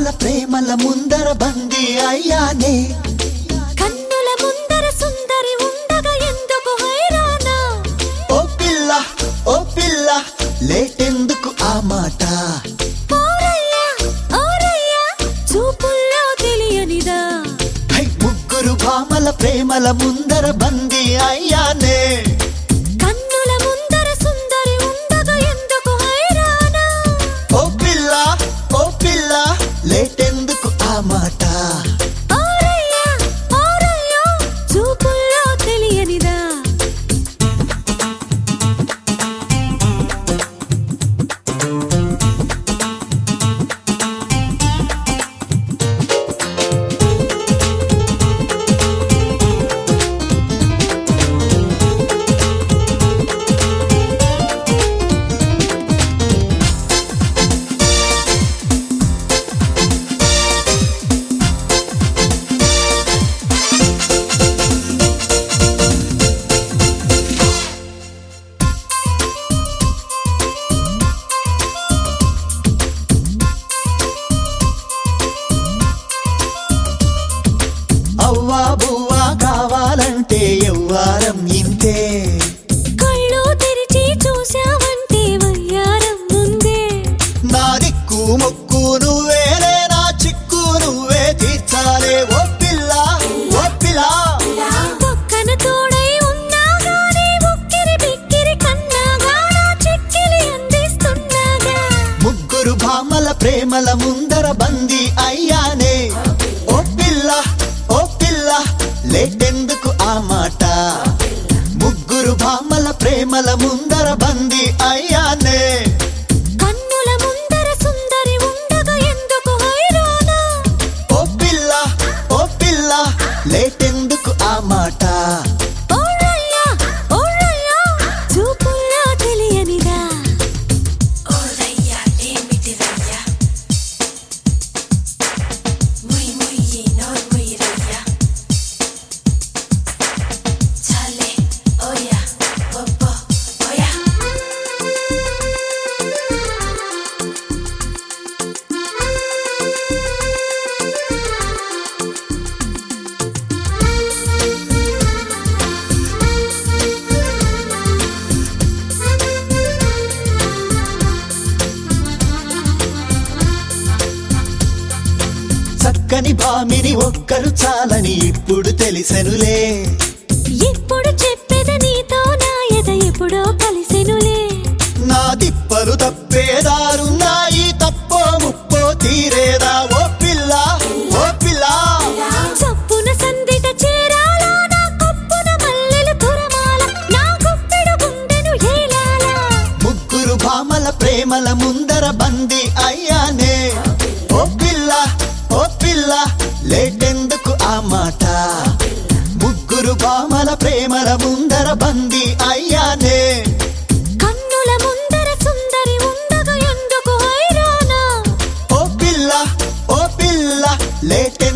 ప్రేమల ముందర బందీ అయ్యానే కన్నుల ముందర సుందరి ఉండగా ఎందుకు హైరానా ఓ పిల్ల ఓ పిల్ల లేటెందుకు ఆ మాట ఓరయ్యా ఓరయ్యా చూపుల్లో తెలియనిదా హై ముగ్గురు భామల ప్రేమల ముందర బందీ అయ్యానే కన్నుల ముందర సుందరి ఉండగా ఎందుకు హైరానా ఓ పిల్ల ఓ పిల్ల లేటెందుకు ఆ మాట ఓరయ్యా ఓరయ్యా చూపుల్లో తెలియనిదా అవ్వా బువ్వా కావాలంటే ఎవ్వారం ఇంతే కళ్ళు తెరిచి చూసావంటే వయ్యారం ముందే నా దిక్కు మొక్కు నువ్వేలే నా చిక్కు నువ్వే తీర్చాలే ఓ పిల్ల ఓ పిల్ల పక్కన తోడై ఉన్నా గానీ ఉక్కిరి బిక్కిరి కన్నాగా నా చిక్కిలి అందిస్తున్నాగా ముగ్గురు భామల ప్రేమల ముందర బందీ అయ్యానే ఓ పిల్ల ఓ పిల్ల లేటెందుకు ఆ మాట ముగ్గురు భామల ప్రేమల ముందర బందీ అయ్యానే కన్నుల ముందర సుందరి ఉండగా ఎందుకు హైరానా ఓ పిల్ల ఓ పిల్ల లేటెందుకు ఆ మాట ఓరయ్యా ఓరయ్యా చూపుల్లో తెలియనిదా ఓరయ్యా ఏమిటిరయ్యా ముయ్ ముయ్యి నోర్ ముయ్యిరయ్యా చాలే ఓయా ఒప్పో ఓయా చక్కని భామిని ఒక్కరు చాలని ఇప్పుడు తెలిసెనులే ఇప్పుడు చెప్పేద నీతో నా ఎద ఎప్పుడో కలిసెనులే నా దిప్పలు తప్పేదారున్నాయి తప్పో ముప్పో తీరేదా ఓ పిల్ల ఓ పిల్ల చప్పున సందిట చేరాలా నా కప్పున మల్లెలు తురమాల నా గుప్పెడు గుండెను ఏలాలా ముగ్గురు భామల ప్రేమల ముందర బందీ అయ్యానే ఓ పిల్ల ఓ పిల్ల లేటెందుకు ఆ మాట ముగ్గురు భామల ప్రేమల ముందర బందీ అయ్యానే కన్నుల ముందర సుందరి ఉండగా ఎందుకు హైరానా ఓ పిల్ల ఓ పిల్ల లేటెందుకు